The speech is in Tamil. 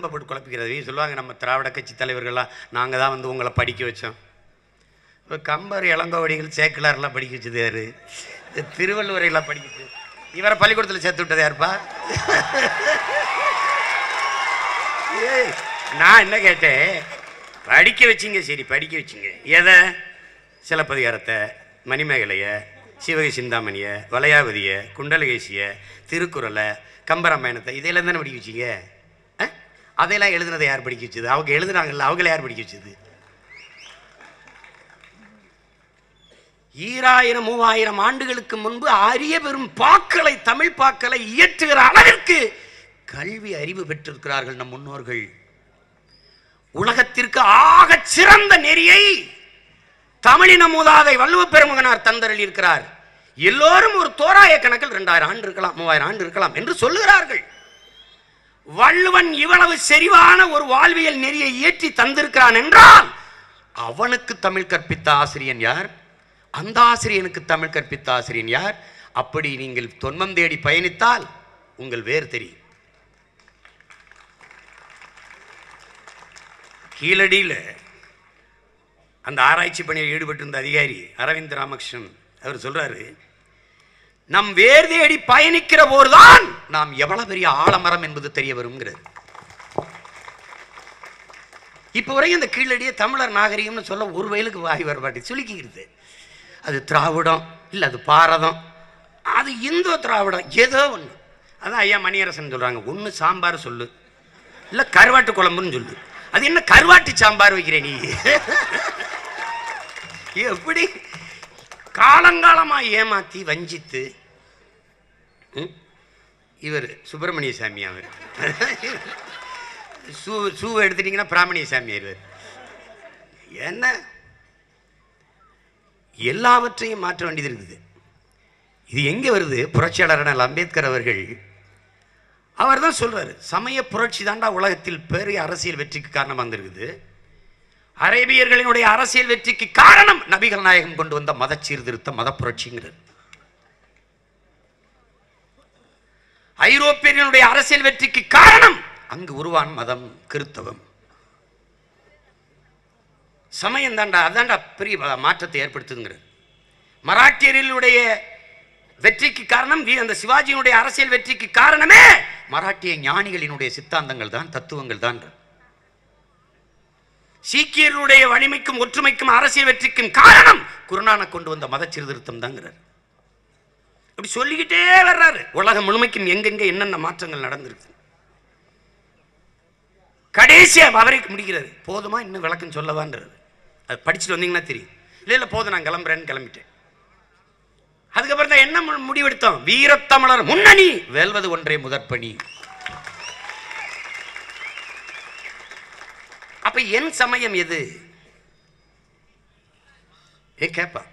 ரொம்ப போட்டு குழப்பிக்கிறது சொல்லுவாங்க நம்ம திராவிட கட்சி தலைவர்கள்லாம் நாங்கள் தான் வந்து உங்களை படிக்க வச்சோம் இப்போ கம்பர் இளங்கோவடிகள் சேக்கிலார்லாம் படிக்க வச்சது யாரு இந்த திருவள்ளுவரையெல்லாம் படிக்க வச்சது இவரை பள்ளிக்கூடத்தில் சேர்த்து விட்டது யாருப்பா ஏய், நான் என்ன கேட்டேன் படிக்க வச்சிங்க சரி படிக்க வச்சிங்க எதை சிலப்பதிகாரத்தை மணிமேகலைய சிவகை சிந்தாமணிய வளையாவதிய குண்டலகேசிய திருக்குறளை கம்பராமாயணத்தை இதெல்லாம் தானே படிக்க வச்சிங்க ஆ? அதையெல்லாம் எழுதுனதை யார் படிக்க வச்சது அவங்க எழுதுனாங்கல்ல அவங்கள யார் படிக்க வச்சது ஈராயிரம் மூவாயிரம் ஆண்டுகளுக்கு முன்பு அரிய பெரும் பாக்களை தமிழ் பாக்களை இயற்றுகிற அளவிற்கு கல்வி அறிவு பெற்றிருக்கிறார்கள் நம் முன்னோர்கள் உலகத்திற்கு ஆகச் சிறந்த நெறியை தமிழின மூதாதை வள்ளுவ பெருமகனார் தந்தரில் இருக்கிறார் எல்லோரும் ஒரு தோராய கணக்கில் ரெண்டாயிரம் ஆண்டு இருக்கலாம் மூவாயிரம் ஆண்டு இருக்கலாம் என்று சொல்லுகிறார்கள் வள்ளுவன் இவ்வளவு செறிவான ஒரு வாழ்வியல் நெறியை இயற்றி தந்திருக்கிறான் என்றால் அவனுக்கு தமிழ் கற்பித்த ஆசிரியன் யார் அந்த ஆசிரியனுக்கு தமிழ் கற்பித்த ஆசிரியன் யார் அப்படி நீங்கள் தொன்மம் தேடி பயணித்தால் உங்கள் வேறு தெரியும் கீழடியில் அந்த ஆராய்ச்சி பணியில் ஈடுபட்டிருந்த அதிகாரி அரவிந்த் ராமகிருஷ்ணன் அவர் சொல்றாரு நம் வேர் தேடி பயணிக்கிற போதுதான் நாம் எவ்வளவு பெரிய ஆலமரம் என்பது தெரிய வருங்கிறது இப்போ வரைக்கும் இந்த கீழடியை தமிழர் நாகரிகம்னு சொல்ல ஒரு வயலுக்கு வாய் வரமாட்டி சுலுக்கிக்கிறது அது திராவிடம் இல்லை அது பாரதம் அது இந்தோ திராவிடம் ஏதோ ஒன்று அதான் ஐயா மணியரசன் சொல்கிறாங்க ஒன்று சாம்பார் சொல்லு இல்லை கருவாட்டு குழம்புன்னு சொல்லு அது என்ன கருவாட்டு சாம்பார் வைக்கிற நீ எப்படி காலங்காலமா ஏமாத்தி வஞ்சித்து ம்? இவர் சுப்பிரமணிய சாமி அவர் சூ சூவை எடுத்துட்டீங்கன்னா பிராமணிய சாமி இவர் என்ன எல்லாவற்றையும் மாற்ற வேண்டியது இருக்குது இது எங்கே வருது புரட்சியாளர் அண்ணல் அம்பேத்கர் அவர்கள் அவர் தான் சொல்றாரு சமய புரட்சி தாண்டா உலகத்தில் பெரிய அரசியல் வெற்றிக்கு காரணமாக இருந்திருக்குது அரேபியர்களினுடைய அரசியல் வெற்றிக்கு காரணம் நபிகள் நாயகம் கொண்டு வந்த மத சீர்திருத்த மத புரட்சிங்கிறது ஐரோப்பியர்களுடைய அரசியல் வெற்றிக்கு காரணம் அங்கு உருவான மதம் கிறித்தவம் சமயம் தாண்டா அதாண்டா பெரிய ப- மாற்றத்தை ஏற்படுத்துங்கிறது மராட்டியர்களுடைய வெற்றிக்கு காரணம் வி- அந்த சிவாஜியினுடைய அரசியல் வெற்றிக்கு காரணமே மராட்டிய ஞானிகளினுடைய சித்தாந்தங்கள் தான் தத்துவங்கள் தான் சீக்கியர்களுடைய வலிமைக்கும் ஒற்றுமைக்கும் அரசியல் வெற்றிக்கும் காரணம் குருநானக் கொண்டு வந்த மத சீர்திருத்தம் தாங்கிறார் அப்படி சொல்லிக்கிட்டே வர்றாரு உலகம் முழுமைக்கும் எங்கெங்க என்னென்ன மாற்றங்கள் நடந்திருக்கு கடைசியா அவரை முடிக்கிறாரு போதுமா இன்னும் விளக்கம் சொல்லவான்றாரு அது படிச்சுட்டு வந்தீங்கன்னா தெரியும் இல்லை இல்லை போதும் நான் கிளம்புறேன்னு கிளம்பிட்டேன் அதுக்கப்புறம் தான் என்ன மு- முடிவெடுத்தோம் வீரத்தமிழர் முன்னணி வெல்வது ஒன்றே முதற்பணி அப்ப என் சமயம் எது ஏ கேப்பா